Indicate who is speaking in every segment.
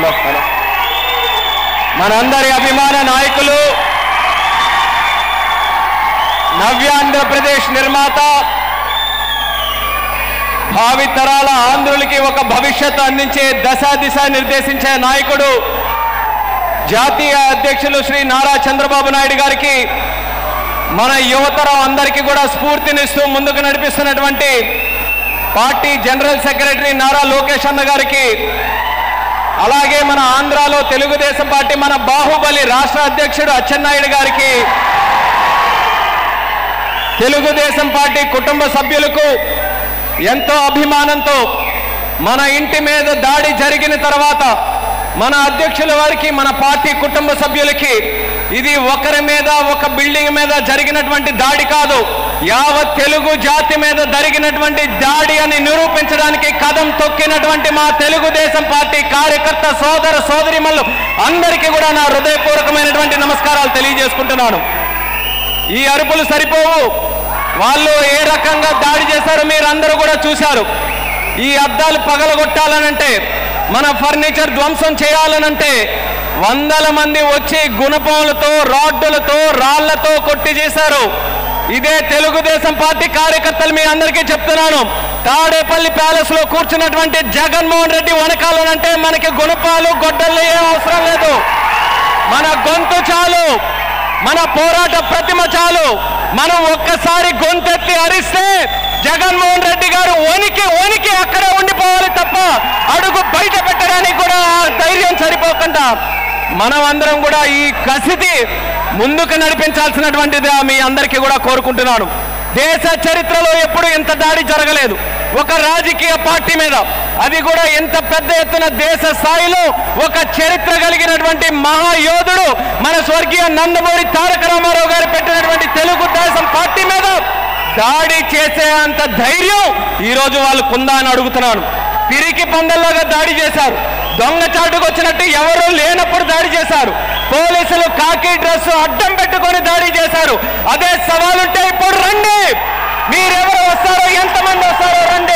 Speaker 1: hello hello మనందరి అభిమాన నాయకులు నవ్యాంధ్రప్రదేశ్ నిర్మాత భావితరాల ఆంధ్రులకి ఒక భవిష్యత్తు అందించే దశ దిశ నిర్దేశించే నాయకుడు జాతీయ అధ్యక్షులు శ్రీ నారా చంద్రబాబు నాయుడు గారికి మన యువతరం అందరికీ కూడా స్ఫూర్తినిస్తూ ముందుకు నడిపిస్తున్నటువంటి party general secretary Nara Lokesh అన్న గారికి అలాగే మన ఆంధ్రాలో తెలుగుదేశం పార్టీ మన బాహుబలి రాష్ట్ర అధ్యక్షుడు అచ్చెన్నాయుడు గారికి తెలుగుదేశం పార్టీ కుటుంబ సభ్యులకు ఎంతో అభిమానంతో మన ఇంటి మీద దాడి జరిగిన తర్వాత మన అధ్యక్షుల వారికి మన పార్టీ కుటుంబ సభ్యులకి ఇది ఒకరి మీద ఒక బిల్డింగ్ మీద జరిగినటువంటి దాడి కాదు యావత్ తెలుగు జాతి మీద జరిగినటువంటి దాడి అని నిరూపించడానికి కదం తొక్కినటువంటి మా తెలుగుదేశం పార్టీ కార్యకర్త సోదర సోదరిమల్లు అందరికీ కూడా నా హృదయపూర్వకమైనటువంటి నమస్కారాలు తెలియజేసుకుంటున్నాను ఈ అరుపులు సరిపోవు వాళ్ళు ఏ రకంగా దాడి చేశారో మీరు అందరూ కూడా చూశారు ఈ అద్దాలు పగలగొట్టాలనంటే మన ఫర్నిచర్ ధ్వంసం చేయాలనంటే వందల మంది వచ్చి గుణపములతో రాడ్డులతో రాళ్లతో కొట్టి చేశారు ఇదే తెలుగుదేశం పార్టీ కార్యకర్తలు మీ అందరికీ చెప్తున్నాను తాడేపల్లి ప్యాలెస్ లో కూర్చున్నటువంటి జగన్మోహన్ రెడ్డి వనకాలనంటే మనకి గుణపాలు గొడ్డలు ఏం అవసరం లేదు మన గొంతు చాలు మన పోరాట ప్రతిమ చాలు మనం ఒక్కసారి గొంతెత్తి అరిస్తే జగన్మోహన్ రెడ్డి గారు వణికి వణికి అక్కడే ఉండిపోవాలి తప్ప అడుగు బయట పెట్టడానికి కూడా ఆ ధైర్యం సరిపోకుండా మనం అందరం కూడా ఈ కసిది ముందుకు నడిపించాల్సినటువంటిది మీ అందరికీ కూడా కోరుకుంటున్నాను దేశ చరిత్రలో ఎప్పుడు ఇంత దాడి జరగలేదు ఒక రాజకీయ పార్టీ మీద అది కూడా ఇంత పెద్ద ఎత్తున దేశ స్థాయిలో ఒక చరిత్ర కలిగినటువంటి మహాయోధుడు మన స్వర్గీయ నందమూరి తారక రామారావు గారు పెట్టినటువంటి తెలుగుదేశం పార్టీ మీద దాడి చేసే అంత ధైర్యం ఈ రోజు వాళ్ళు కుందా అని అడుగుతున్నాను పిరికి పందల్లాగా దాడి చేశారు దొంగచాటుకు వచ్చినట్టు ఎవరూ లేనప్పుడు దాడి చేశారు పోలీసులు కాకి డ్రెస్ అడ్డం పెట్టుకొని దాడి చేశారు అదే సవాలుంటే ఇప్పుడు రండి మీరెవరు వస్తారో ఎంతమంది వస్తారో రండి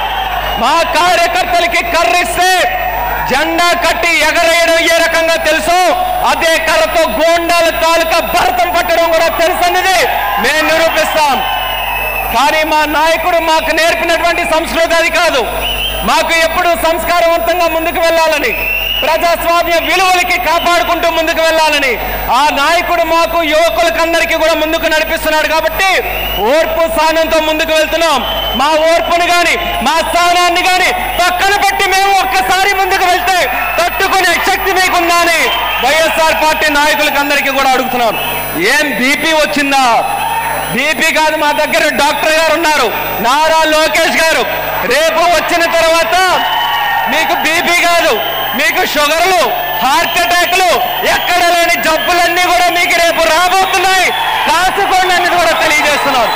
Speaker 1: మా కార్యకర్తలకి కర్రిస్తే జెండా కట్టి ఎగరేయడం ఏ రకంగా తెలుసో అదే కర్రతో గోండాల తాలూకా భరతం పట్టడం కూడా తెలుసన్నది మేము నిరూపిస్తాం కానీ మా నాయకుడు మాకు నేర్పినటువంటి సంస్కృతి అది కాదు మాకు ఎప్పుడు సంస్కారవంతంగా ముందుకు వెళ్ళాలని ప్రజాస్వామ్య విలువలకి కాపాడుకుంటూ ముందుకు వెళ్ళాలని ఆ నాయకుడు మాకు యువకులకందరికీ కూడా ముందుకు నడిపిస్తున్నాడు కాబట్టి ఓర్పు స్థానంతో ముందుకు వెళ్తున్నాం మా ఓర్పుని గాని మా స్థానాన్ని గాని పక్కన పెట్టి మేము ఒక్కసారి ముందుకు వెళ్తే తట్టుకునే శక్తి మీకుందా అని వైఎస్ఆర్ పార్టీ నాయకులకి అందరికీ కూడా అడుగుతున్నాం ఏం బీపీ వచ్చిందా బీపీ కాదు మా దగ్గర డాక్టర్ గారు ఉన్నారు నారా లోకేష్ గారు రేపు వచ్చిన తర్వాత మీకు బీపీ కాదు మీకు షుగర్లు హార్ట్ అటాక్లు ఎక్కడ లేని జబ్బులన్నీ కూడా మీకు రేపు రాబోతున్నాయి కాసుకోండి అనేది కూడా తెలియజేస్తున్నారు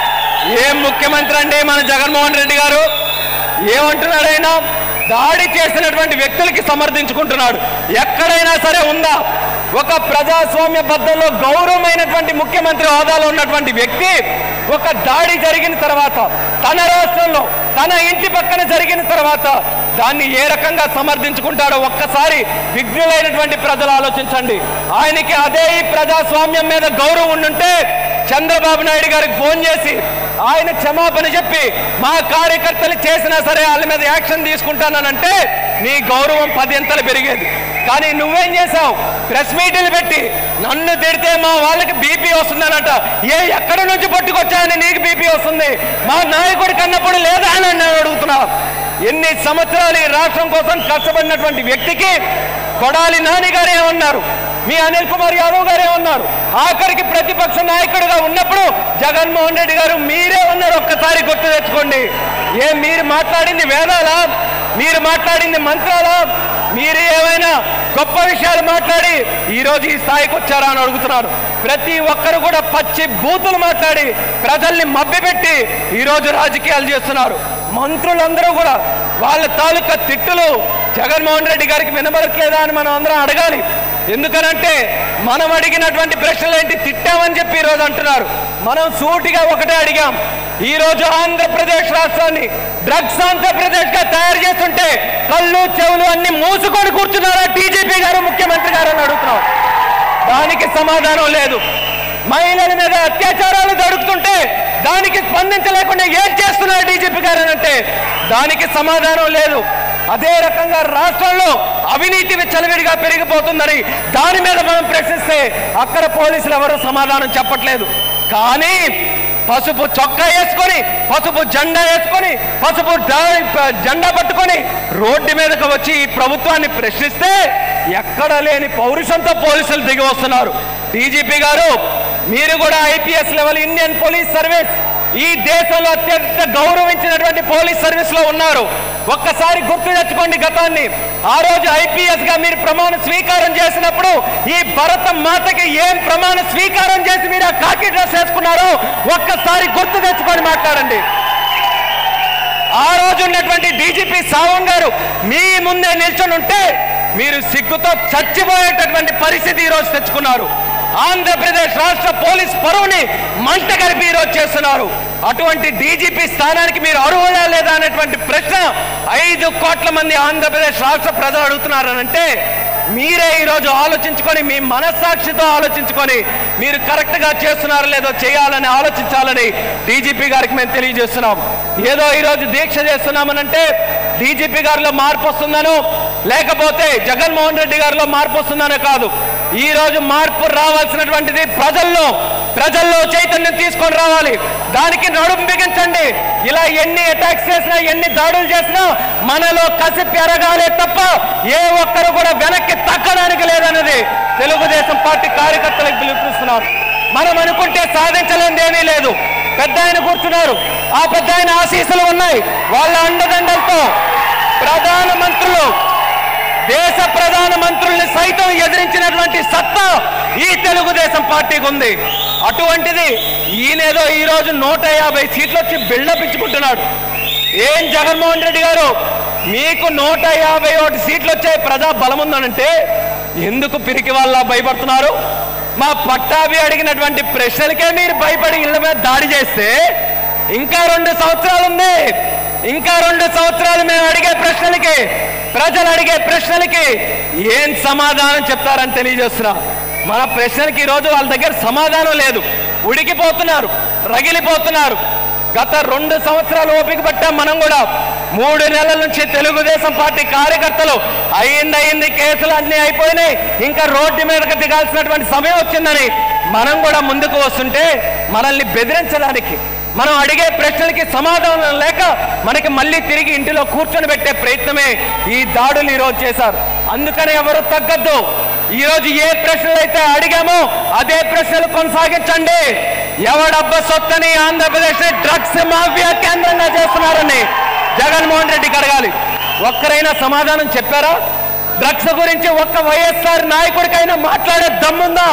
Speaker 1: ఏం ముఖ్యమంత్రి అండి మన జగన్మోహన్ రెడ్డి గారు ఏమంటున్నాడు ఆయన దాడి చేసినటువంటి వ్యక్తులకి సమర్థించుకుంటున్నాడు ఎక్కడైనా సరే ఉందా ఒక ప్రజాస్వామ్య బద్దంలో గౌరవమైనటువంటి ముఖ్యమంత్రి హోదాలో ఉన్నటువంటి వ్యక్తి ఒక దాడి జరిగిన తర్వాత తన రాష్ట్రంలో తన ఇంటి పక్కన జరిగిన తర్వాత దాన్ని ఏ రకంగా సమర్థించుకుంటాడో ఒక్కసారి విఘ్నులైనటువంటి ప్రజలు ఆలోచించండి ఆయనకి అదే ఈ ప్రజాస్వామ్యం మీద గౌరవం ఉండుంటే చంద్రబాబు నాయుడు గారికి ఫోన్ చేసి ఆయన క్షమాపణ చెప్పి మా కార్యకర్తలు చేసినా సరే వాళ్ళ మీద యాక్షన్ తీసుకుంటానంటే నీ గౌరవం పదింతలు పెరిగేది కానీ నువ్వేం చేశావు ప్రెస్ మీట్లు పెట్టి నన్ను తిడితే మా వాళ్ళకి బీపీ వస్తుందనట ఏ ఎక్కడి నుంచి పట్టుకొచ్చాయని నీకు బీపీ వస్తుంది మా నాయకుడి కన్నప్పుడు లేదా అని నేను అడుగుతున్నా ఎన్ని సంవత్సరాలు ఈ రాష్ట్రం కోసం కష్టపడినటువంటి వ్యక్తికి కొడాలి నాని గారు ఏమన్నారు మీ అనిల్ కుమార్ యాదవ్ గారు ఏమన్నారు ఆఖరికి ప్రతిపక్ష నాయకుడిగా ఉన్నప్పుడు జగన్మోహన్ రెడ్డి గారు మీరే ఉన్నారు ఒక్కసారి గుర్తు తెచ్చుకోండి ఏ మీరు మాట్లాడింది వేదాలా మీరు మాట్లాడింది మంత్రాలా మీరు ఏమైనా గొప్ప విషయాలు మాట్లాడి ఈ రోజు ఈ స్థాయికి వచ్చారా అని అడుగుతున్నారు ప్రతి ఒక్కరు కూడా పచ్చి బూతులు మాట్లాడి ప్రజల్ని మభ్యపెట్టి ఈ రోజు రాజకీయాలు చేస్తున్నారు మంత్రులందరూ కూడా వాళ్ళ తాలూకా తిట్టులు జగన్మోహన్ రెడ్డి గారికి వినబడట్లేదా అని మనం అందరం అడగాలి ఎందుకనంటే మనం అడిగినటువంటి ప్రశ్నలు ఏంటి తిట్టామని చెప్పి ఈరోజు అంటున్నారు మనం సూటిగా ఒకటే అడిగాం ఈ రోజు ఆంధ్రప్రదేశ్ రాష్ట్రాన్ని డ్రగ్స్ ఆంధ్రప్రదేశ్ గా తయారు చేస్తుంటే కళ్ళు చెవులు అన్ని మూసుకొని కూర్చున్నారా డీజీపీ గారు ముఖ్యమంత్రి గారు అని అడుగుతున్నాం దానికి సమాధానం లేదు మహిళల మీద అత్యాచారాలు జరుగుతుంటే దానికి స్పందించలేకుండా ఏం చేస్తున్నారు డీజీపీ గారు అని అంటే దానికి సమాధానం లేదు అదే రకంగా రాష్ట్రంలో అవినీతి చలవిడిగా పెరిగిపోతుందని దాని మీద మనం ప్రశ్నిస్తే అక్కడ పోలీసులు ఎవరు సమాధానం చెప్పట్లేదు కానీ పసుపు చొక్కా వేసుకొని పసుపు జెండా వేసుకొని పసుపు డా- జెండా పట్టుకొని రోడ్డు మీదకి వచ్చి ఈ ప్రభుత్వాన్ని ప్రశ్నిస్తే ఎక్కడ లేని పౌరుషంతో పోలీసులు దిగి వస్తున్నారు డీజీపీ గారు మీరు కూడా IPS level Indian police service ఈ దేశంలో అత్యంత గౌరవించినటువంటి పోలీస్ సర్వీస్ లో ఉన్నారు ఒక్కసారి గుర్తు తెచ్చుకోండి గతాన్ని ఆ రోజు ఐపీఎస్ గా మీరు ప్రమాణ స్వీకారం చేసినప్పుడు ఈ భరత మాతకి ఏం ప్రమాణ స్వీకారం చేసి మీరు ఆ కాకి డ్రెస్ వేసుకున్నారో ఒక్కసారి గుర్తు తెచ్చుకొని మాట్లాడండి ఆ రోజు ఉన్నటువంటి డీజీపీ సావం గారు మీ ముందే నిల్చొని ఉంటే మీరు సిగ్గుతో చచ్చిపోయేటటువంటి పరిస్థితి ఈ రోజు తెచ్చుకున్నారు ఆంధ్రప్రదేశ్ రాష్ట్ర పోలీస్ పరువుని మంట కలిపి ఈ రోజు చేస్తున్నారు అటువంటి డీజీపీ స్థానానికి మీరు అర్హులా లేదా అనేటువంటి ప్రశ్న ఐదు కోట్ల మంది ఆంధ్రప్రదేశ్ రాష్ట్ర ప్రజలు అడుగుతున్నారనంటే మీరే ఈరోజు ఆలోచించుకొని మీ మనస్సాక్షితో ఆలోచించుకొని మీరు కరెక్ట్గా చేస్తున్నారో లేదో చేయాలని ఆలోచించాలని డీజీపీ గారికి మేము తెలియజేస్తున్నాం ఏదో ఈరోజు దీక్ష చేస్తున్నామనంటే డీజీపీ గారిలో మార్పు వస్తుందనో లేకపోతే జగన్మోహన్ రెడ్డి గారిలో మార్పు వస్తుందనో కాదు ఈ రోజు మార్పు రావాల్సినటువంటిది ప్రజల్లో ప్రజల్లో చైతన్యం తీసుకొని రావాలి దానికి నడుము బిగించండి ఇలా ఎన్ని అటాక్స్ చేసినా ఎన్ని దాడులు చేసినా మనలో కసి పెరగాలే తప్ప ఏ ఒక్కరు కూడా వెనక్కి తగ్గడానికి లేదన్నది తెలుగుదేశం పార్టీ కార్యకర్తలకు పిలుపునిస్తున్నారు మనం అనుకుంటే సాధించలేనిది ఏమీ లేదు పెద్ద ఆయన కూర్చున్నారు ఆ పెద్ద ఆయన ఆశీస్సులు ఉన్నాయి వాళ్ళ అండదండలతో ప్రధాన మంత్రులు దేశ ప్రధాన మంత్రుల్ని సైతం ఎదిరించినటువంటి సత్తా ఈ తెలుగుదేశం పార్టీకి ఉంది అటువంటిది ఈయనేదో ఈ రోజు నూట యాభై సీట్లు వచ్చి బిల్డప్ ఇచ్చుకుంటున్నాడు ఏం జగన్మోహన్ రెడ్డి గారు మీకు నూట యాభై ఒకటి సీట్లు వచ్చే ప్రజా బలం ఉందనంటే ఎందుకు పిరికి వాళ్ళ భయపడుతున్నారు మా పట్టాభి అడిగినటువంటి ప్రశ్నలకే మీరు భయపడి ఇళ్ళ మీద దాడి చేస్తే ఇంకా రెండు సంవత్సరాలు ఉంది ఇంకా రెండు సంవత్సరాలు మేము అడిగే ప్రశ్నలకి ప్రజలు అడిగే ప్రశ్నలకి ఏం సమాధానం చెప్తారని తెలియజేస్తున్నా మన ప్రశ్నలకి ఈరోజు వాళ్ళ దగ్గర సమాధానం లేదు ఉడికిపోతున్నారు రగిలిపోతున్నారు గత రెండు సంవత్సరాలు ఓపిక పట్టాం మనం కూడా మూడు నెలల నుంచి తెలుగుదేశం పార్టీ కార్యకర్తలు అయింది అయింది కేసులు అన్నీ అయిపోయినాయి ఇంకా రోడ్డు మీదకి దిగాల్సినటువంటి సమయం వచ్చిందని మనం కూడా ముందుకు వస్తుంటే మనల్ని బెదిరించడానికి మనం అడిగే ప్రశ్నలకి సమాధానం లేక మనకి మళ్ళీ తిరిగి ఇంటిలో కూర్చొని పెట్టే ప్రయత్నమే ఈ దాడులు ఈరోజు చేశారు అందుకని ఎవరు తగ్గద్దు ఈరోజు ఏ ప్రశ్నలు అయితే అడిగామో అదే ప్రశ్నలు కొనసాగించండి ఎవడబ్బ సొత్తని ఆంధ్రప్రదేశ్ డ్రగ్స్ మాఫియా కేంద్రంగా చేస్తున్నారని జగన్మోహన్ రెడ్డికి అడగాలి ఒక్కరైనా సమాధానం చెప్పారా డ్రగ్స్ గురించి ఒక్క వైఎస్ఆర్ నాయకుడికైనా మాట్లాడే దమ్ముందా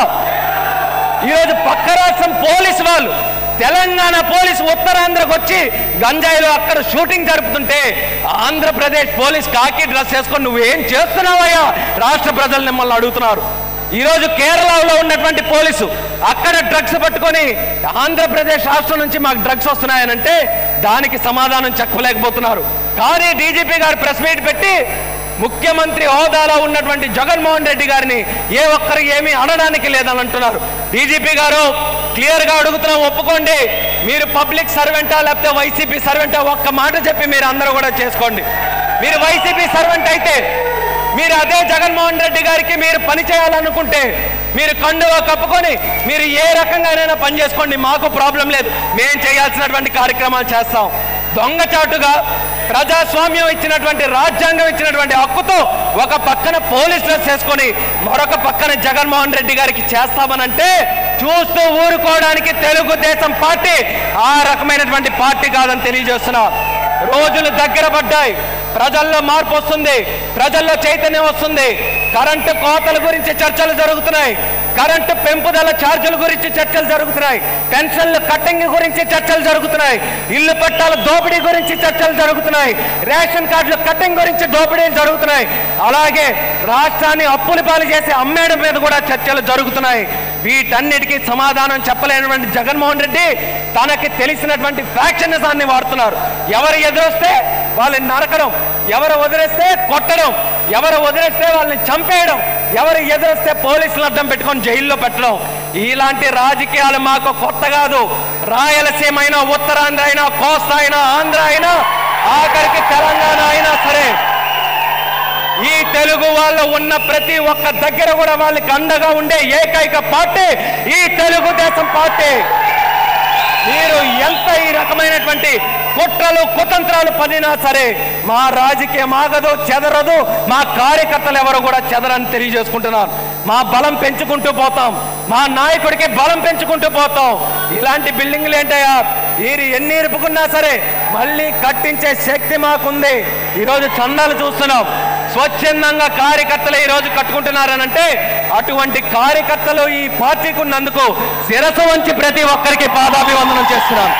Speaker 1: ఈరోజు పక్క రాష్ట్రం పోలీసు వాళ్ళు తెలంగాణ పోలీసు ఉత్తరాంధ్రకు వచ్చి గంజాయిలో అక్కడ షూటింగ్ జరుపుతుంటే ఆంధ్రప్రదేశ్ పోలీస్ కాకి డ్రెస్ వేసుకొని నువ్వేం చేస్తున్నావయ్యా రాష్ట్ర ప్రజలు మిమ్మల్ని అడుగుతున్నారు ఈరోజు కేరళలో ఉన్నటువంటి పోలీసు అక్కడ డ్రగ్స్ పట్టుకొని ఆంధ్రప్రదేశ్ రాష్ట్రం నుంచి మాకు డ్రగ్స్ వస్తున్నాయనంటే దానికి సమాధానం చెప్పలేకపోతున్నారు కానీ డీజీపీ గారు ప్రెస్ మీట్ పెట్టి ముఖ్యమంత్రి హోదాలో ఉన్నటువంటి జగన్మోహన్ రెడ్డి గారిని ఏ ఒక్కరు ఏమీ అనడానికి లేదని అంటున్నారు డీజీపీ గారు క్లియర్ గా అడుగుతున్నాం ఒప్పుకోండి మీరు పబ్లిక్ సర్వెంటా లేకపోతే వైసీపీ సర్వెంటా ఒక్క మాట చెప్పి మీరు అందరూ కూడా చేసుకోండి మీరు వైసీపీ సర్వెంట్ అయితే మీరు అదే జగన్మోహన్ రెడ్డి గారికి మీరు పని చేయాలనుకుంటే మీరు కండువా కప్పుకొని మీరు ఏ రకంగానైనా పని చేసుకోండి మాకు ప్రాబ్లం లేదు మేము చేయాల్సినటువంటి కార్యక్రమాలు చేస్తాం దొంగచాటుగా ప్రజాస్వామ్యం ఇచ్చినటువంటి రాజ్యాంగం ఇచ్చినటువంటి హక్కుతో ఒక పక్కన పోలీస్ డ్రెస్ వేసుకొని మరొక పక్కన జగన్మోహన్ రెడ్డి గారికి చేస్తామనంటే చూస్తూ ఊరుకోవడానికి తెలుగుదేశం పార్టీ ఆ రకమైనటువంటి పార్టీ కాదని తెలియజేస్తున్నా రోజులు దగ్గర పడ్డాయి ప్రజల్లో మార్పు వస్తుంది ప్రజల్లో చైతన్యం వస్తుంది కరెంటు కోతల గురించి చర్చలు జరుగుతున్నాయి కరెంటు పెంపుదల ఛార్జీల గురించి చర్చలు జరుగుతున్నాయి పెన్షన్ల కట్టింగ్ గురించి చర్చలు జరుగుతున్నాయి ఇల్లు పట్టాల దోపిడీ గురించి చర్చలు జరుగుతున్నాయి రేషన్ కార్డుల కట్టింగ్ గురించి దోపిడీలు జరుగుతున్నాయి అలాగే రాష్ట్రాన్ని అప్పుల పాలు చేసి అమ్మేయడం మీద కూడా చర్చలు జరుగుతున్నాయి వీటన్నిటికీ సమాధానం చెప్పలేనటువంటి జగన్మోహన్ రెడ్డి తనకి తెలిసినటువంటి ఫ్యాక్షనిజాన్ని వాడుతున్నారు ఎవరు ఎదురొస్తే వాళ్ళని నరకడం ఎవరు వదిలేస్తే కొట్టడం ఎవరు వదిలేస్తే వాళ్ళని చంపేయడం ఎవరు ఎదురేస్తే పోలీసులు అడ్డం పెట్టుకొని జైల్లో పెట్టడం ఇలాంటి రాజకీయాలు మాకు కొత్త కాదు రాయలసీమ అయినా ఉత్తరాంధ్ర అయినా కోస్తా అయినా ఆంధ్ర అయినా ఆఖరికి తెలంగాణ అయినా సరే ఈ తెలుగు వాళ్ళు ఉన్న ప్రతి ఒక్క దగ్గర కూడా వాళ్ళకి అండగా ఉండే ఏకైక పార్టీ ఈ తెలుగుదేశం పార్టీ మీరు ఎంత ఈ రకమైనటువంటి కుట్రలు కుతంత్రాలు పడినా సరే మా రాజకీయం ఆగదు చెదరదు మా కార్యకర్తలు ఎవరు కూడా చెదరని తెలియజేసుకుంటున్నారు మా బలం పెంచుకుంటూ పోతాం మా నాయకుడికి బలం పెంచుకుంటూ పోతాం ఇలాంటి బిల్డింగ్లు ఏంటయ్యా వీరు ఎన్ని ఇరుపుకున్నా సరే మళ్ళీ కట్టించే శక్తి మాకుంది ఈరోజు చందాలు చూస్తున్నాం స్వచ్ఛందంగా కార్యకర్తలు ఈ రోజు కట్టుకుంటున్నారనంటే అటువంటి కార్యకర్తలు ఈ పార్టీకి ఉన్నందుకు శిరసు వంచి ప్రతి ఒక్కరికి పాదాభివందనం చేస్తున్నాను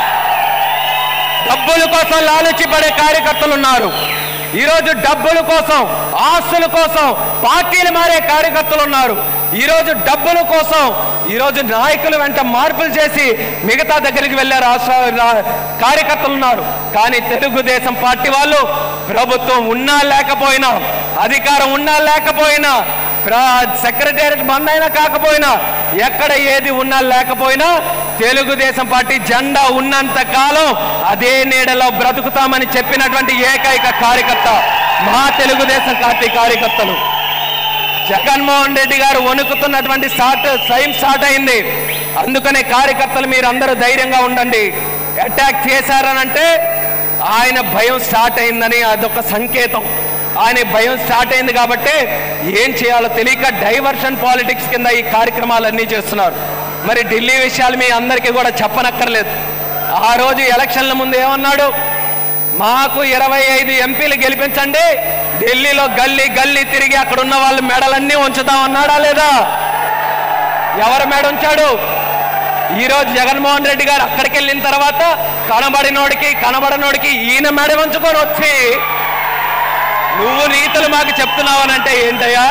Speaker 1: డబ్బుల కోసం లాలచి పడే కార్యకర్తలు ఉన్నారు ఈరోజు డబ్బుల కోసం ఆస్తుల కోసం పార్టీలు మారే కార్యకర్తలు ఉన్నారు ఈరోజు డబ్బుల కోసం ఈరోజు నాయకుల వెంట మార్పులు చేసి మిగతా దగ్గరికి వెళ్ళే రాష్ట్ర రా- కార్యకర్తలు ఉన్నారు కానీ తెలుగుదేశం పార్టీ వాళ్ళు ప్రభుత్వం ఉన్నా లేకపోయినా అధికారం ఉన్నా లేకపోయినా సెక్రటేరియట్ బంద్ అయినా కాకపోయినా ఎక్కడ ఏది ఉన్నా లేకపోయినా తెలుగుదేశం పార్టీ జెండా ఉన్నంత కాలం అదే నీడలో బ్రతుకుతామని చెప్పినటువంటి ఏకైక కార్యకర్త మా తెలుగుదేశం పార్టీ కార్యకర్తలు జగన్మోహన్ రెడ్డి గారు వణుకుతున్నటువంటి స్టార్ట్ టైం స్టార్ట్ అయింది అందుకనే కార్యకర్తలు మీరు అందరూ ధైర్యంగా ఉండండి అటాక్ చేశారనంటే ఆయన భయం స్టార్ట్ అయిందని అదొక సంకేతం ఆయన భయం స్టార్ట్ అయింది కాబట్టి ఏం చేయాలో తెలియక డైవర్షన్ పాలిటిక్స్ కింద ఈ కార్యక్రమాలన్నీ చేస్తున్నారు మరి ఢిల్లీ విషయాలు మీ అందరికీ కూడా చెప్పనక్కర్లేదు ఆ రోజు ఎలక్షన్ల ముందు ఏమన్నాడు మాకు ఇరవై ఐదు ఎంపీలు గెలిపించండి ఢిల్లీలో గల్లీ గల్లీ తిరిగి అక్కడ ఉన్న వాళ్ళ మెడలన్నీ ఉంచుతాం అన్నాడా లేదా ఎవరు మెడ ఉంచాడు ఈ రోజు జగన్మోహన్ రెడ్డి గారు అక్కడికి వెళ్ళిన తర్వాత కనబడినోడికి కనబడనోడికి ఈయన మెడ ఉంచుకొని వచ్చి నువ్వు నీతులు మాకు చెప్తున్నావనంటే ఏంటయ్యా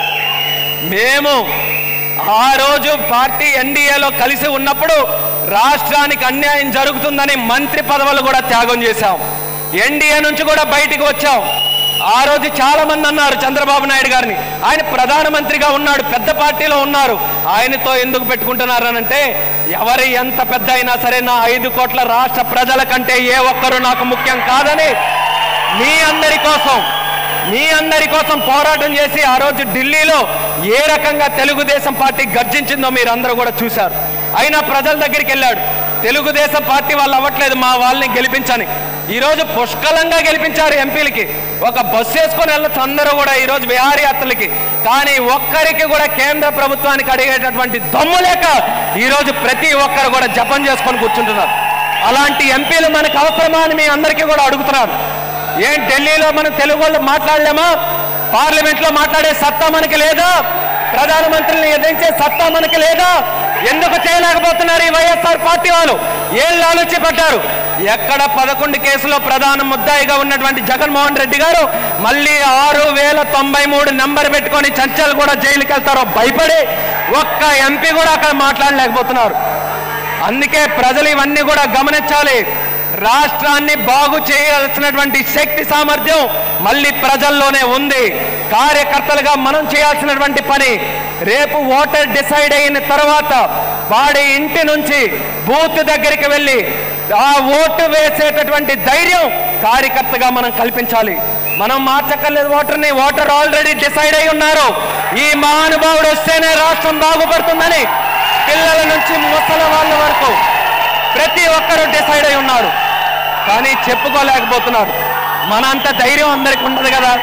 Speaker 1: మేము ఆ రోజు పార్టీ ఎన్డీఏలో కలిసి ఉన్నప్పుడు రాష్ట్రానికి అన్యాయం జరుగుతుందని మంత్రి పదవులు కూడా త్యాగం చేశాం ఎన్డీఏ నుంచి కూడా బయటికి వచ్చాం ఆ రోజు చాలా మంది అన్నారు చంద్రబాబు నాయుడు గారిని ఆయన ప్రధానమంత్రిగా ఉన్నాడు పెద్ద పార్టీలో ఉన్నారు ఆయనతో ఎందుకు పెట్టుకుంటున్నారనంటే ఎవరు ఎంత పెద్ద అయినా సరే నా ఐదు కోట్ల రాష్ట్ర ప్రజల కంటే ఏ ఒక్కరు నాకు ముఖ్యం కాదని మీ అందరి కోసం మీ అందరి కోసం పోరాటం చేసి ఆ రోజు ఢిల్లీలో ఏ రకంగా తెలుగుదేశం పార్టీ గర్జించిందో మీరు అందరూ కూడా చూశారు అయినా ప్రజల దగ్గరికి వెళ్ళాడు తెలుగుదేశం పార్టీ వాళ్ళు అవ్వట్లేదు మా వాళ్ళని గెలిపించని ఈరోజు పుష్కలంగా గెలిపించారు ఎంపీలకి ఒక బస్సు వేసుకొని వెళ్ళొచ్చు అందరూ కూడా ఈరోజు విహారయాత్రలకి కానీ ఒక్కరికి కూడా కేంద్ర ప్రభుత్వానికి అడిగేటటువంటి దమ్ము లేక ఈరోజు ప్రతి ఒక్కరు కూడా జపం చేసుకొని కూర్చుంటున్నారు అలాంటి ఎంపీలు మనకు అవసరమా అని మీ అందరికీ కూడా అడుగుతున్నారు ఏం ఢిల్లీలో మనం తెలుగు వాళ్ళు మాట్లాడలేమా పార్లమెంట్ లో మాట్లాడే సత్తా మనకి లేదా ప్రధానమంత్రిని ఎదిరించే సత్తా మనకి లేదా ఎందుకు చేయలేకపోతున్నారు ఈ వైఎస్ఆర్ పార్టీ వాళ్ళు ఏళ్ళు ఆలోచి పడ్డారు ఎక్కడ పదకొండు కేసులో ప్రధాన ముద్దాయిగా ఉన్నటువంటి జగన్మోహన్ రెడ్డి గారు మళ్ళీ ఆరు వేల తొంభై మూడు నెంబర్ పెట్టుకొని చర్చలు కూడా జైలుకి వెళ్తారో భయపడి ఒక్క ఎంపీ కూడా అక్కడ మాట్లాడలేకపోతున్నారు అందుకే ప్రజలు ఇవన్నీ కూడా గమనించాలి రాష్ట్రాన్ని బాగు చేయాల్సినటువంటి శక్తి సామర్థ్యం మళ్ళీ ప్రజల్లోనే ఉంది కార్యకర్తలుగా మనం చేయాల్సినటువంటి పని రేపు ఓటర్ డిసైడ్ అయిన తర్వాత వాడి ఇంటి నుంచి బూత్ దగ్గరికి వెళ్ళి ఆ ఓటు వేసేటటువంటి ధైర్యం కార్యకర్తగా మనం కల్పించాలి మనం మార్చక్కర్లేదు ఓటర్ని ఓటర్ ఆల్రెడీ డిసైడ్ అయి ఉన్నారు ఈ మహానుభావుడు వస్తేనే రాష్ట్రం బాగుపడుతుందని పిల్లల నుంచి ముసలి వాళ్ళ వరకు ప్రతి ఒక్కరూ డిసైడ్ అయి ఉన్నారు కానీ చెప్పుకోలేకపోతున్నారు మన అంత ధైర్యం అందరికి ఉండదు కదా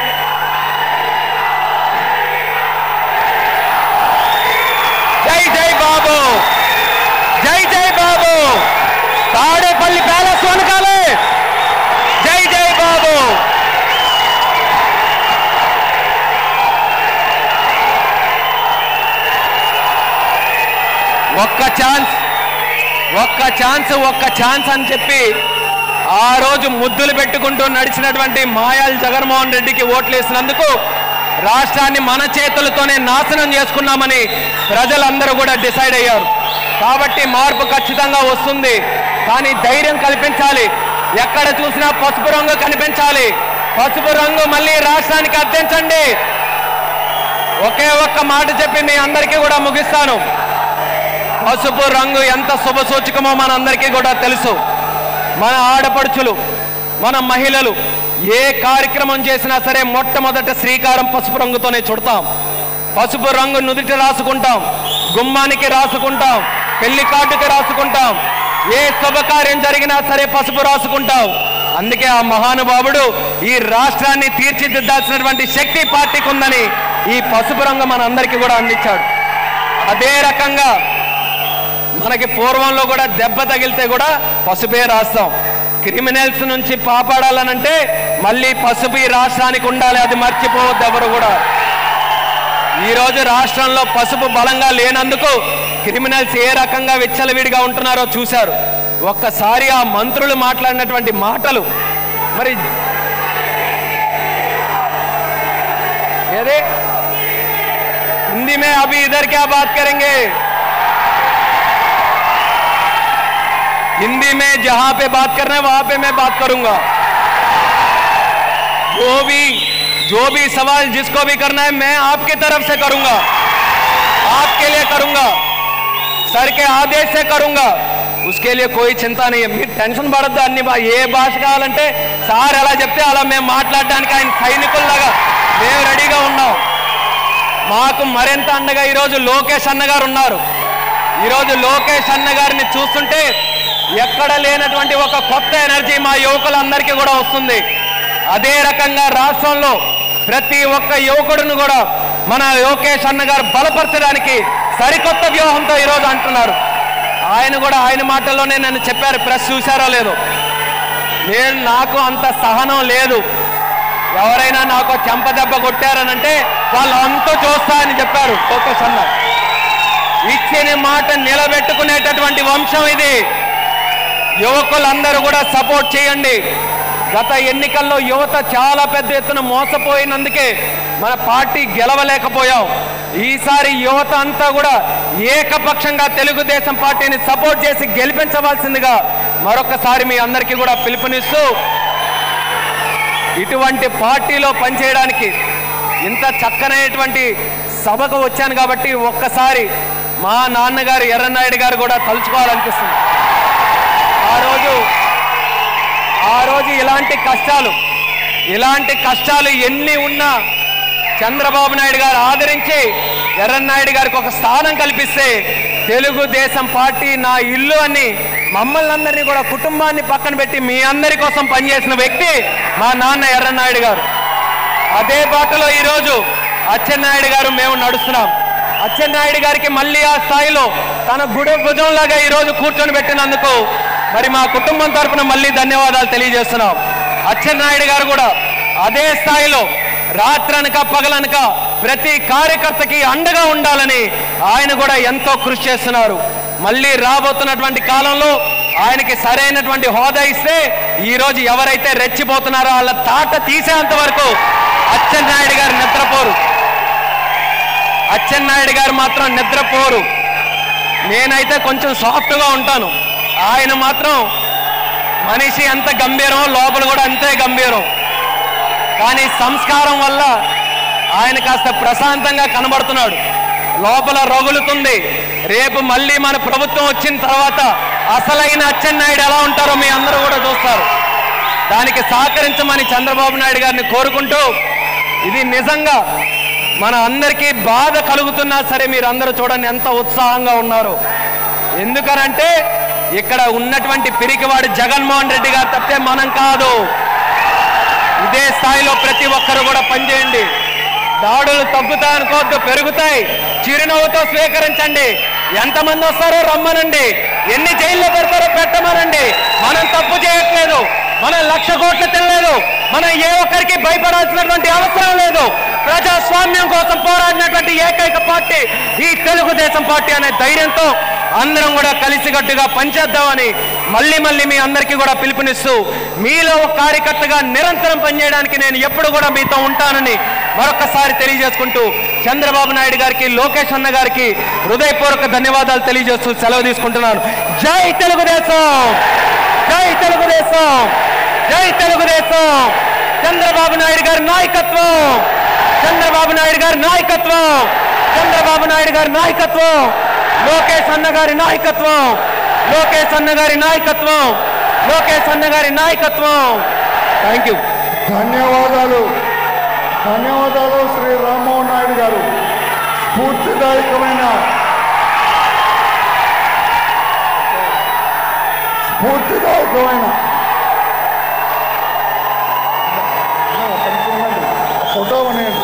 Speaker 1: జై జై బాబు జై జై బాబు తాడేపల్లి ప్యాలెస్ వనకాలే జై జై బాబు ఒక్క ఛాన్స్ ఒక్క ఛాన్స్ ఒక్క ఛాన్స్ అని చెప్పి ఆ రోజు ముద్దులు పెట్టుకుంటూ నడిచినటువంటి మాయాల్ జగన్మోహన్ రెడ్డికి ఓట్లు వేసినందుకు రాష్ట్రాన్ని మన చేతులతోనే నాశనం చేసుకున్నామని ప్రజలందరూ కూడా డిసైడ్ అయ్యారు కాబట్టి మార్పు ఖచ్చితంగా వస్తుంది కానీ ధైర్యం కల్పించాలి ఎక్కడ చూసినా పసుపు రంగు కనిపించాలి పసుపు రంగు మళ్ళీ రాష్ట్రానికి అర్థించండి ఒకే ఒక్క మాట చెప్పి మీ అందరికీ కూడా ముగిస్తాను పసుపు రంగు ఎంత శుభ సూచకమో మనందరికీ కూడా తెలుసు మన ఆడపడుచులు మన మహిళలు ఏ కార్యక్రమం చేసినా సరే మొట్టమొదట శ్రీకారం పసుపు రంగుతోనే చుడతాం పసుపు రంగు నుదుటి రాసుకుంటాం గుమ్మానికి రాసుకుంటాం పెళ్లి కార్డుకి రాసుకుంటాం ఏ శుభకార్యం జరిగినా సరే పసుపు రాసుకుంటాం అందుకే ఆ మహానుభావుడు ఈ రాష్ట్రాన్ని తీర్చిదిద్దాల్సినటువంటి శక్తి పార్టీకి ఉందని ఈ పసుపు రంగు మనందరికీ కూడా అందించాడు అదే రకంగా మనకి పూర్వంలో కూడా దెబ్బ తగిలితే కూడా పసుపే రాస్తాం క్రిమినల్స్ నుంచి కాపాడాలనంటే మళ్ళీ పసుపు ఈ రాష్ట్రానికి ఉండాలి అది మర్చిపోవద్దు ఎవరు కూడా ఈ రోజు రాష్ట్రంలో పసుపు బలంగా లేనందుకు క్రిమినల్స్ ఏ రకంగా విచ్చలవిడిగా ఉంటున్నారో చూశారు ఒక్కసారి ఆ మంత్రులు మాట్లాడినటువంటి మాటలు మరి ఏదే హిందీ మే అభి ఇధర్ క్యా బాత్ కరెంగే हिंदी में जहां पे बात करना है वहां पे मैं बात करूंगा जो भी जो भी सवाल जिसको भी करना है मैं आपकी तरफ से करूंगा आपके लिए करूंगा सर के आदेश से करूंगा उसके लिए कोई చింత नहीं है మీరు టెన్షన్ పడద్దు అన్ని బా ఏ భాష కావాలంటే సార్ ఎలా చెప్తే అలా మేము మాట్లాడడానికి ఆయన సైనికుల్లాగా మేము రెడీగా ఉన్నాం మాకు మరింత అండగా ఈరోజు లోకేష్ అన్న గారు ఉన్నారు ఈరోజు లోకేష్ అన్న గారిని చూస్తుంటే ఎక్కడ లేనటువంటి ఒక కొత్త ఎనర్జీ మా యువకులందరికీ కూడా వస్తుంది అదే రకంగా రాష్ట్రంలో ప్రతి ఒక్క యువకుడిని కూడా మన లోకేష్ అన్న గారు బలపరచడానికి సరికొత్త వ్యూహంతో ఈరోజు అంటున్నారు ఆయన కూడా ఆయన మాటల్లోనే నన్ను చెప్పారు ప్రెస్ చూశారో లేదో నేను నాకు అంత సహనం లేదు ఎవరైనా నాకు చెంప దెబ్బ కొట్టారనంటే వాళ్ళు అంతా చూస్తా అని చెప్పారు లోకేష్ అన్న ఇచ్చిన మాట నిలబెట్టుకునేటటువంటి వంశం ఇది యువకులందరూ కూడా సపోర్ట్ చేయండి గత ఎన్నికల్లో యువత చాలా పెద్ద ఎత్తున మోసపోయినందుకే మన పార్టీ గెలవలేకపోయాం ఈసారి యువత అంతా కూడా ఏకపక్షంగా తెలుగుదేశం పార్టీని సపోర్ట్ చేసి గెలిపించవలసిందిగా మరొకసారి మీ అందరికీ కూడా పిలుపునిస్తూ ఇటువంటి పార్టీలో పనిచేయడానికి ఇంత చక్కనైనటువంటి సభకు వచ్చాను కాబట్టి ఒక్కసారి మా నాన్నగారు ఎర్రనాయుడు గారు కూడా తలుచుకోవాలనిపిస్తుంది ఆ రోజు ఆ రోజు ఇలాంటి కష్టాలు ఇలాంటి కష్టాలు ఎన్ని ఉన్నా చంద్రబాబు నాయుడు గారు ఆదరించి ఎర్రన్నాయుడు గారికి ఒక స్థానం కల్పిస్తే తెలుగుదేశం పార్టీ నా ఇల్లు అని మమ్మల్ని అందరినీ కూడా కుటుంబాన్ని పక్కన పెట్టి మీ అందరి కోసం పనిచేసిన వ్యక్తి మా నాన్న ఎర్రన్నాయుడు గారు అదే బాటలో ఈరోజు అచ్చెన్నాయుడు గారు మేము నడుస్తున్నాం అచ్చెన్నాయుడు గారికి మళ్ళీ ఆ స్థాయిలో తన గుడ భుజంలాగా ఈరోజు కూర్చొని పెట్టినందుకు మరి మా కుటుంబం తరపున మళ్ళీ ధన్యవాదాలు తెలియజేస్తున్నాం అచ్చెన్నాయుడు గారు కూడా అదే స్థాయిలో రాత్రనక పగలనక ప్రతి కార్యకర్తకి అండగా ఉండాలని ఆయన కూడా ఎంతో కృషి చేస్తున్నారు మళ్ళీ రాబోతున్నటువంటి కాలంలో ఆయనకి సరైనటువంటి హోదా ఇస్తే ఈ రోజు ఎవరైతే రెచ్చిపోతున్నారో వాళ్ళ తాట తీసేంత వరకు అచ్చెన్నాయుడు గారు నిద్రపోరు అచ్చెన్నాయుడు గారు మాత్రం నిద్రపోరు నేనైతే కొంచెం సాఫ్ట్గా ఉంటాను ఆయన మాత్రం మనిషి ఎంత గంభీరం లోపల కూడా అంతే గంభీరం కానీ సంస్కారం వల్ల ఆయన కాస్త ప్రశాంతంగా కనబడుతున్నాడు లోపల రగులుతుంది రేపు మళ్ళీ మన ప్రభుత్వం వచ్చిన తర్వాత అసలైన అచ్చెన్నాయుడు ఎలా ఉంటారో మీ అందరూ కూడా చూస్తారు దానికి సహకరించమని చంద్రబాబు నాయుడు గారిని కోరుకుంటూ ఇది నిజంగా మన అందరికీ బాధ కలుగుతున్నా సరే మీరు అందరూ చూడండి ఎంత ఉత్సాహంగా ఉన్నారు ఎందుకనంటే ఇక్కడ ఉన్నటువంటి పిరికివాడు జగన్మోహన్ రెడ్డి గారు తప్పితే మనం కాదు ఇదే స్థాయిలో ప్రతి ఒక్కరు కూడా పనిచేయండి దాడులు తగ్గుతాయి అనుకోవద్దు పెరుగుతాయి చిరునవ్వుతో స్వీకరించండి ఎంతమంది వస్తారో రమ్మనండి ఎన్ని జైల్లో పెడతారో పెట్టమనండి మనం తప్పు చేయట్లేదు మనం లక్ష కోట్లు తినలేదు మనం ఏ ఒక్కరికి భయపడాల్సినటువంటి అవసరం లేదు ప్రజాస్వామ్యం కోసం పోరాడినటువంటి ఏకైక పార్టీ ఈ తెలుగుదేశం పార్టీ అనే ధైర్యంతో అందరం కూడా కలిసికట్టుగా పనిచేద్దామని మళ్ళీ మళ్ళీ మీ అందరికీ కూడా పిలుపునిస్తూ మీలో ఒక కార్యకర్తగా నిరంతరం పనిచేయడానికి నేను ఎప్పుడు కూడా మీతో ఉంటానని మరొకసారి తెలియజేసుకుంటూ చంద్రబాబు నాయుడు గారికి లోకేష్ అన్న గారికి హృదయపూర్వక ధన్యవాదాలు తెలియజేస్తూ సెలవు తీసుకుంటున్నాను జై తెలుగుదేశం జై తెలుగుదేశం జై తెలుగుదేశం చంద్రబాబు నాయుడు గారి నాయకత్వం చంద్రబాబు నాయుడు గారి నాయకత్వం చంద్రబాబు నాయుడు గారి నాయకత్వం లోకేష్ అన్న గారి నాయకత్వం లోకేష్ అన్న గారి నాయకత్వం లోకేష్ అన్న గారి నాయకత్వం థ్యాంక్ యూ
Speaker 2: ధన్యవాదాలు ధన్యవాదాలు శ్రీ రామ్మోహన్ నాయుడు గారు స్ఫూర్తిదాయకమైన స్ఫూర్తిదాయకమైన ఫోటో అనేయండి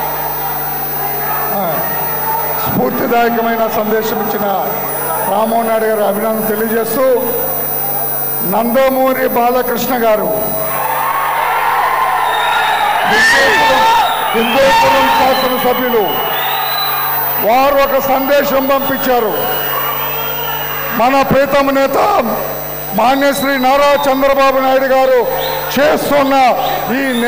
Speaker 2: ఆ, స్ఫూర్తిదాయకమైన సందేశం ఇచ్చిన రామ్మోహన్ నాయుడు గారు అభినందన తెలియజేస్తూ నందమూరి బాలకృష్ణ గారు హిందూపురం శాసనసభ్యులు వారు ఒక సందేశం పంపించారు మన ప్రీతమ నేత మాన్యశ్రీ నారా చంద్రబాబు నాయుడు గారు చేస్తున్న ఈ